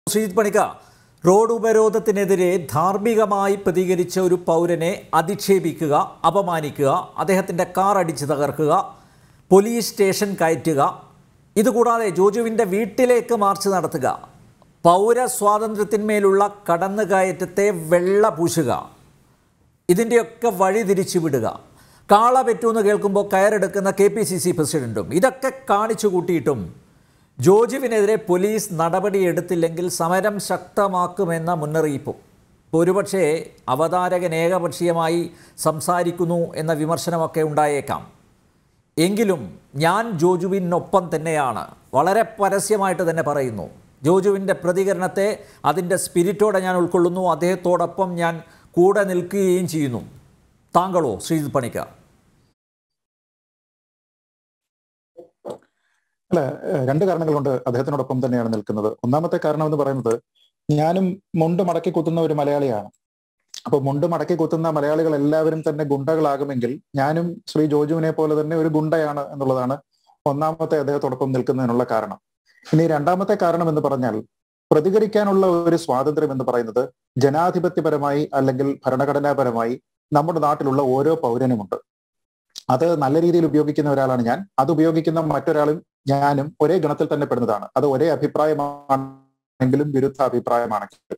Sreejith പണിക്ക road ഉപരോധത്തിനെതിരെ ധാർമ്മികമായി പ്രതികരിച്ച ഒരു പൗരനെ അധിക്ഷേപിക്കുക അപമാനിക്കുക അദ്ദേഹത്തിൻ്റെ കാർ അടിച്ച് തകർക്കുക പോലീസ് സ്റ്റേഷൻ കയറ്റുക ഇതുകൂടാതെ ജോജുവിൻ്റെ വീട്ടിലേക്ക് മാർച്ച് നടത്തുക പൗര സ്വാതന്ത്ര്യത്തിന്മേലുള്ള കടന്നുകയറ്റത്തെ വെള്ള പൂശുക ഇതിൻ്റെയൊക്കെ വഴി തിരിച്ചു വിടുക കാള പെറ്റൂന്ന് കേൾക്കുമ്പോൾ കയറെടുക്കുന്ന കെ പി സി സി പ്രസിഡന്റും ഇതൊക്കെ കാണിച്ചു കൂട്ടിയിട്ടും ജോജുവിനെതിരെ പോലീസ് നടപടിയെടുത്തില്ലെങ്കിൽ സമരം ശക്തമാക്കുമെന്ന മുന്നറിയിപ്പും ഒരുപക്ഷേ അവതാരകൻ ഏകപക്ഷീയമായി സംസാരിക്കുന്നു എന്ന വിമർശനമൊക്കെ ഉണ്ടായേക്കാം എങ്കിലും ഞാൻ ജോജുവിനൊപ്പം തന്നെയാണ് വളരെ പരസ്യമായിട്ട് തന്നെ പറയുന്നു ജോജുവിൻ്റെ പ്രതികരണത്തെ അതിൻ്റെ സ്പിരിറ്റോടെ ഞാൻ ഉൾക്കൊള്ളുന്നു അദ്ദേഹത്തോടൊപ്പം ഞാൻ കൂടെ നിൽക്കുകയും ചെയ്യുന്നു താങ്കളോ ശ്രീജിത് പണിക്കർ അല്ല ഏഹ് രണ്ട് കാരണങ്ങൾ കൊണ്ട് അദ്ദേഹത്തിനോടൊപ്പം തന്നെയാണ് നിൽക്കുന്നത് ഒന്നാമത്തെ കാരണം എന്ന് പറയുന്നത് ഞാനും മുണ്ട് മടക്കി കുത്തുന്ന ഒരു മലയാളിയാണ് അപ്പൊ മുണ്ട് മടക്കി കുത്തുന്ന മലയാളികൾ എല്ലാവരും തന്നെ ഗുണ്ടകളാകുമെങ്കിൽ ഞാനും ശ്രീ ജോജുവിനെ പോലെ തന്നെ ഒരു ഗുണ്ടയാണ് എന്നുള്ളതാണ് ഒന്നാമത്തെ അദ്ദേഹത്തോടൊപ്പം നിൽക്കുന്നതിനുള്ള കാരണം ഇനി രണ്ടാമത്തെ കാരണം എന്ന് പറഞ്ഞാൽ പ്രതികരിക്കാനുള്ള ഒരു സ്വാതന്ത്ര്യം എന്ന് പറയുന്നത് ജനാധിപത്യപരമായി അല്ലെങ്കിൽ ഭരണഘടനാപരമായി നമ്മുടെ നാട്ടിലുള്ള ഓരോ പൗരനുമുണ്ട് അത് നല്ല രീതിയിൽ ഉപയോഗിക്കുന്ന ഒരാളാണ് ഞാൻ അത് ഉപയോഗിക്കുന്ന മറ്റൊരാളും ഞാനും ഒരേ ഗണത്തിൽ തന്നെ പെടുന്നതാണ് അത് ഒരേ അഭിപ്രായമാണെങ്കിലും വിരുദ്ധ അഭിപ്രായമാണെങ്കിലും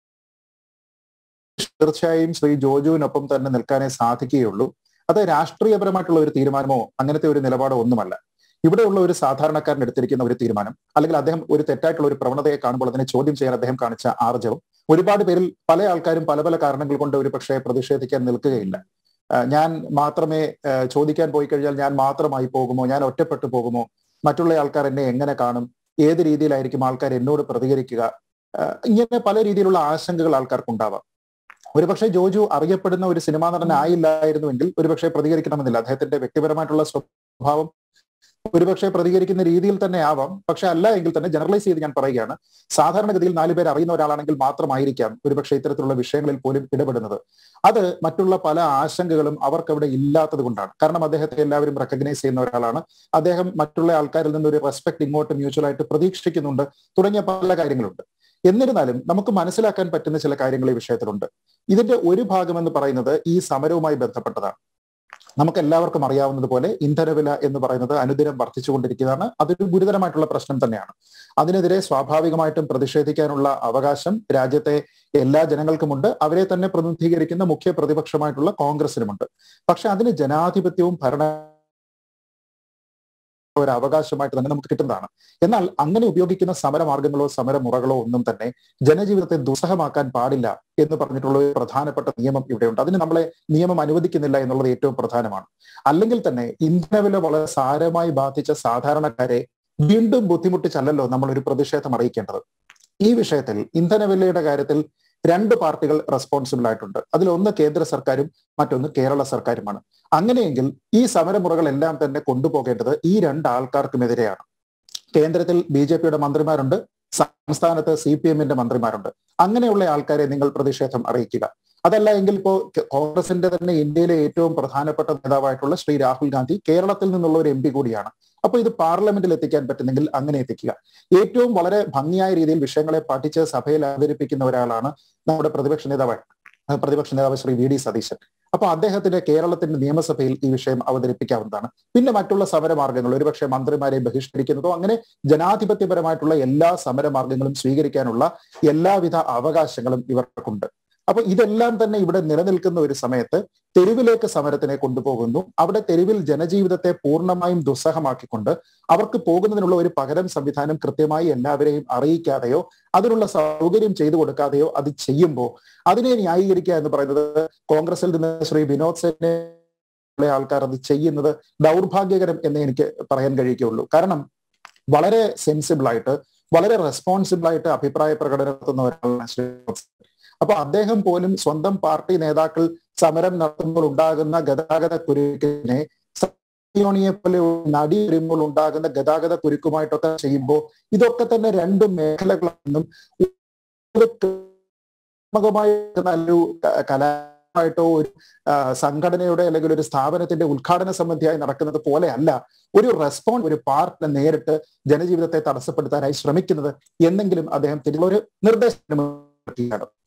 തീർച്ചയായും ശ്രീ ജോജുവിനൊപ്പം തന്നെ നിൽക്കാനേ സാധിക്കുകയുള്ളൂ അത് രാഷ്ട്രീയപരമായിട്ടുള്ള ഒരു തീരുമാനമോ അങ്ങനത്തെ ഒരു നിലപാടോ ഒന്നുമല്ല ഇവിടെയുള്ള ഒരു സാധാരണക്കാരൻ എടുത്തിരിക്കുന്ന ഒരു തീരുമാനം അല്ലെങ്കിൽ അദ്ദേഹം ഒരു തെറ്റായിട്ടുള്ള ഒരു പ്രവണതയെ കാണുമ്പോൾ അതിനെ ചോദ്യം ചെയ്യാൻ അദ്ദേഹം കാണിച്ച ആർജവം ഒരുപാട് പേരിൽ പല ആൾക്കാരും പല പല കാരണങ്ങൾ കൊണ്ട് ഒരു പക്ഷേ പ്രതിഷേധിക്കാൻ നിൽക്കുകയില്ല ആഹ് ഞാൻ മാത്രമേ ആഹ് ചോദിക്കാൻ പോയി കഴിഞ്ഞാൽ ഞാൻ മാത്രമായി പോകുമോ ഞാൻ ഒറ്റപ്പെട്ടു പോകുമോ മറ്റുള്ള ആൾക്കാർ എന്നെ എങ്ങനെ കാണും ഏത് രീതിയിലായിരിക്കും ആൾക്കാർ എന്നോട് പ്രതികരിക്കുക ആഹ് ഇങ്ങനെ പല രീതിയിലുള്ള ആശങ്കകൾ ആൾക്കാർക്കുണ്ടാവാം ഒരുപക്ഷെ ജോജു അറിയപ്പെടുന്ന ഒരു സിനിമാ നടനായില്ലായിരുന്നുവെങ്കിൽ ഒരുപക്ഷെ പ്രതികരിക്കണമെന്നില്ല അദ്ദേഹത്തിന്റെ വ്യക്തിപരമായിട്ടുള്ള സ്വഭാവം ഒരുപക്ഷെ പ്രതികരിക്കുന്ന രീതിയിൽ തന്നെ ആവാം പക്ഷെ അല്ല എങ്കിൽ തന്നെ ജനറലൈസ് ചെയ്ത് ഞാൻ പറയുകയാണ് സാധാരണഗതിയിൽ നാല് പേർ അറിയുന്ന ഒരാളാണെങ്കിൽ മാത്രമായിരിക്കാം ഒരുപക്ഷെ ഇത്തരത്തിലുള്ള വിഷയങ്ങളിൽ പോലും ഇടപെടുന്നത് അത് മറ്റുള്ള പല ആശങ്കകളും അവർക്ക് അവിടെ ഇല്ലാത്തത് കൊണ്ടാണ് കാരണം അദ്ദേഹത്തെ എല്ലാവരും റെക്കഗ്നൈസ് ചെയ്യുന്ന ഒരാളാണ് അദ്ദേഹം മറ്റുള്ള ആൾക്കാരിൽ നിന്ന് ഒരു റെസ്പെക്ട് ഇങ്ങോട്ട് മ്യൂച്വൽ ആയിട്ട് പ്രതീക്ഷിക്കുന്നുണ്ട് തുടങ്ങിയ പല കാര്യങ്ങളുണ്ട് എന്നിരുന്നാലും നമുക്ക് മനസ്സിലാക്കാൻ പറ്റുന്ന ചില കാര്യങ്ങൾ ഈ വിഷയത്തിലുണ്ട് ഇതിന്റെ ഒരു ഭാഗം എന്ന് പറയുന്നത് ഈ സമരവുമായി ബന്ധപ്പെട്ടതാണ് നമുക്ക് എല്ലാവർക്കും അറിയാവുന്നത് പോലെ ഇന്ധനവില എന്ന് പറയുന്നത് അനുദിനം വർദ്ധിച്ചുകൊണ്ടിരിക്കുന്നതാണ് അതൊരു ഗുരുതരമായിട്ടുള്ള പ്രശ്നം തന്നെയാണ് അതിനെതിരെ സ്വാഭാവികമായിട്ടും പ്രതിഷേധിക്കാനുള്ള അവകാശം രാജ്യത്തെ എല്ലാ ജനങ്ങൾക്കുമുണ്ട് അവരെ തന്നെ പ്രതിനിധീകരിക്കുന്ന മുഖ്യ പ്രതിപക്ഷമായിട്ടുള്ള കോൺഗ്രസിനുമുണ്ട് പക്ഷെ അതിന് ജനാധിപത്യവും ഭരണ ഒരു അവകാശമായിട്ട് തന്നെ നമുക്ക് കിട്ടുന്നതാണ് എന്നാൽ അങ്ങനെ ഉപയോഗിക്കുന്ന സമരമാർഗങ്ങളോ സമരമുറകളോ ഒന്നും തന്നെ ജനജീവിതത്തെ ദുസ്സഹമാക്കാൻ പാടില്ല എന്ന് പറഞ്ഞിട്ടുള്ള ഒരു പ്രധാനപ്പെട്ട നിയമം ഇവിടെയുണ്ട് അതിന് നമ്മളെ നിയമം അനുവദിക്കുന്നില്ല എന്നുള്ളത് ഏറ്റവും പ്രധാനമാണ് അല്ലെങ്കിൽ തന്നെ ഇന്ധനവില വളരെ സാരമായി ബാധിച്ച സാധാരണക്കാരെ വീണ്ടും ബുദ്ധിമുട്ടിച്ചല്ലല്ലോ നമ്മൾ ഒരു പ്രതിഷേധം അറിയിക്കേണ്ടത് ഈ വിഷയത്തിൽ ഇന്ധനവിലയുടെ കാര്യത്തിൽ രണ്ട് പാർട്ടികൾ റെസ്പോൺസിബിൾ ആയിട്ടുണ്ട് അതിലൊന്ന് കേന്ദ്ര സർക്കാരും മറ്റൊന്ന് കേരള സർക്കാരുമാണ് അങ്ങനെയെങ്കിൽ ഈ സമരമുറകളെല്ലാം തന്നെ കൊണ്ടുപോകേണ്ടത് ഈ രണ്ട് ആൾക്കാർക്കുമെതിരെയാണ് കേന്ദ്രത്തിൽ ബി ജെ പിയുടെ മന്ത്രിമാരുണ്ട് സംസ്ഥാനത്ത് സി പി എമ്മിന്റെ മന്ത്രിമാരുണ്ട് അങ്ങനെയുള്ള ആൾക്കാരെ നിങ്ങൾ പ്രതിഷേധം അറിയിക്കുക അതല്ല എങ്കിൽ ഇപ്പോ കോൺഗ്രസിന്റെ തന്നെ ഇന്ത്യയിലെ ഏറ്റവും പ്രധാനപ്പെട്ട നേതാവായിട്ടുള്ള ശ്രീ രാഹുൽ ഗാന്ധി കേരളത്തിൽ നിന്നുള്ള ഒരു എം പി കൂടിയാണ് അപ്പൊ ഇത് പാർലമെന്റിൽ എത്തിക്കാൻ പറ്റുന്നെങ്കിൽ അങ്ങനെ എത്തിക്കുക ഏറ്റവും വളരെ ഭംഗിയായ രീതിയിൽ വിഷയങ്ങളെ പഠിച്ച് സഭയിൽ അവതരിപ്പിക്കുന്ന ഒരാളാണ് നമ്മുടെ പ്രതിപക്ഷ നേതാവ് പ്രതിപക്ഷ നേതാവ് ശ്രീ വി ഡി സതീശൻ അപ്പൊ അദ്ദേഹത്തിന്റെ കേരളത്തിന്റെ നിയമസഭയിൽ ഈ വിഷയം അവതരിപ്പിക്കാവുന്നതാണ് പിന്നെ മറ്റുള്ള സമരമാർഗങ്ങൾ ഒരുപക്ഷെ മന്ത്രിമാരെ ബഹിഷ്കരിക്കുന്നതോ അങ്ങനെ ജനാധിപത്യപരമായിട്ടുള്ള എല്ലാ സമരമാർഗങ്ങളും സ്വീകരിക്കാനുള്ള എല്ലാവിധ അവകാശങ്ങളും ഇവർക്കുണ്ട് അപ്പൊ ഇതെല്ലാം തന്നെ ഇവിടെ നിലനിൽക്കുന്ന ഒരു സമയത്ത് തെരുവിലേക്ക് സമരത്തിനെ കൊണ്ടുപോകുന്നു അവിടെ തെരുവിൽ ജനജീവിതത്തെ പൂർണ്ണമായും ദുസ്സഹമാക്കിക്കൊണ്ട് അവർക്ക് പോകുന്നതിനുള്ള ഒരു പകരം സംവിധാനം കൃത്യമായി എല്ലാവരെയും അറിയിക്കാതെയോ അതിനുള്ള സൗകര്യം ചെയ്തു കൊടുക്കാതെയോ അത് ചെയ്യുമ്പോൾ അതിനെ ന്യായീകരിക്കുക എന്ന് പറയുന്നത് കോൺഗ്രസിൽ നിന്ന് ശ്രീ വിനോദ് സെന്നെ ആൾക്കാർ അത് ചെയ്യുന്നത് ദൗർഭാഗ്യകരം എന്ന് എനിക്ക് പറയാൻ കഴിയുകയുള്ളൂ കാരണം വളരെ സെൻസിബിൾ ആയിട്ട് വളരെ റെസ്പോൺസിബിൾ ആയിട്ട് അഭിപ്രായ പ്രകടനം നടത്തുന്ന ഒരാളാണ് ശ്രീ അപ്പൊ അദ്ദേഹം പോലും സ്വന്തം പാർട്ടി നേതാക്കൾ സമരം നടത്തുമ്പോൾ ഉണ്ടാകുന്ന ഗതാഗത കുരുക്കിനെ യോണിയെ പോലെ നടി വരുമ്പോൾ ഉണ്ടാകുന്ന ഗതാഗത കുരുക്കുമായിട്ടൊക്കെ ചെയ്യുമ്പോൾ ഇതൊക്കെ തന്നെ രണ്ട് മേഖലകളെന്നും നല്ലൊരു കലാ ആയിട്ടോ ഒരു ആ, സംഘടനയുടെ അല്ലെങ്കിൽ ഒരു സ്ഥാപനത്തിന്റെ ഉദ്ഘാടന സംബന്ധിയായി നടക്കുന്നത് പോലെ അല്ല ഒരു റെസ്പോണ്ട് ഒരു പാർട്ടിനെ നേരിട്ട് ജനജീവിതത്തെ തടസ്സപ്പെടുത്താനായി ശ്രമിക്കുന്നത് എന്നെങ്കിലും അദ്ദേഹം ഒരു നിർദ്ദേശം